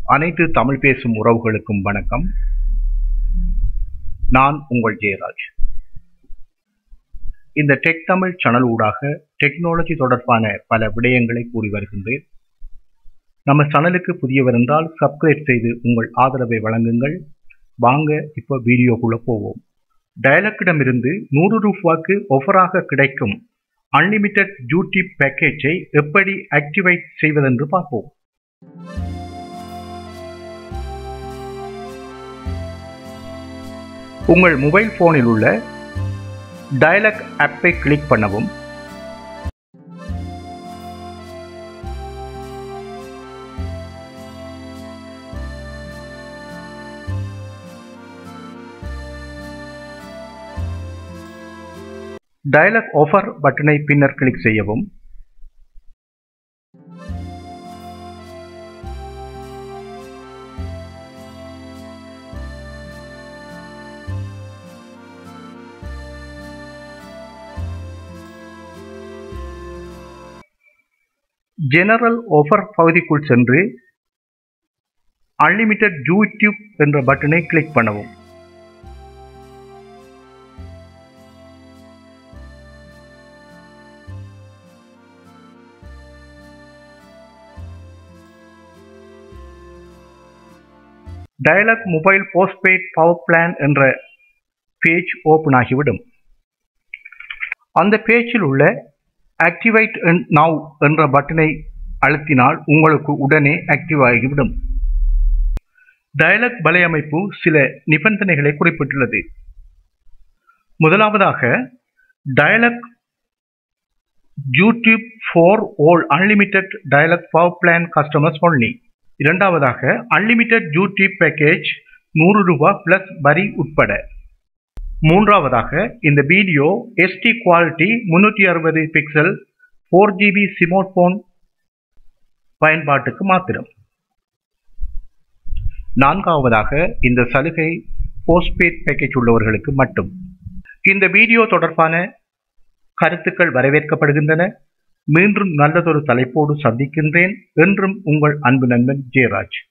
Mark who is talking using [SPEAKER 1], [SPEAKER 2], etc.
[SPEAKER 1] அனைத்து தமிழ் பேசும் உறவுகளுக்கும் வணக்கம் நான் உங்கள் ஜெயராஜ் இந்த டெக் தமிழ் சேனல் ஊடாக டெக்னாலஜி தொடர்பான பல விடயங்களை கூறி வருகின்றேன் நம்ம சேனலுக்கு புதியவர் இருந்தால் சப்ஸ்கிரைப் செய்து உங்கள் ஆதரவை வழங்குங்கள் வாங்க இப்போ வீடியோக்குள்ள போவோம் டயலக்கிடமிருந்து நூறு ரூபாய்க்கு ஒஃபராக கிடைக்கும் அன்லிமிட்டெட் யூடியூப் பேக்கேஜை எப்படி ஆக்டிவேட் செய்வதென்று பார்ப்போம் உங்கள் மொபைல் போனில் உள்ள டயலக் ஆப்பை கிளிக் பண்ணவும் டயலக் ஆஃபர் பட்டனை பின்னர் கிளிக் செய்யவும் ஜெனரல் ஆஃபர் பகுதிக்குள் சென்று அன்லிமிட்டெட் யூடியூப் என்ற பட்டனை கிளிக் பண்ணவும் Dialog mobile postpaid power plan என்ற பேஜ் ஓபன் ஆகிவிடும் அந்த பேஜில் உள்ள ஆக்டிவேட் நவ் என்ற பட்டனை அழுத்தினால் உங்களுக்கு உடனே ஆக்டிவ் ஆகிவிடும் டயலாக் வலையமைப்பு சில நிபந்தனைகளை குறிப்பிட்டுள்ளது முதலாவதாக Dialog YouTube for all unlimited Dialog power plan customers only இரண்டாவதாக அன்லிமிட்டெட் யூடியூப் பேக்கேஜ் நூறு ரூபாய் பிளஸ் வரி உட்பட மூன்றாவதாக இந்த வீடியோ எஸ்டி குவாலிட்டி முன்னூற்றி அறுபது pixel four GB smartphone பயன்பாட்டுக்கு மாத்திரம் நான்காவதாக இந்த சலுகை போஸ்ட்பெய்ட் பேக்கேஜ் உள்ளவர்களுக்கு மட்டும் இந்த வீடியோ தொடர்பான கருத்துக்கள் வரவேற்கப்படுகின்றன மீண்டும் நல்லதொரு தலைப்போடு சந்திக்கின்றேன் என்றும் உங்கள் அன்பு நண்பன் ஜெயராஜ்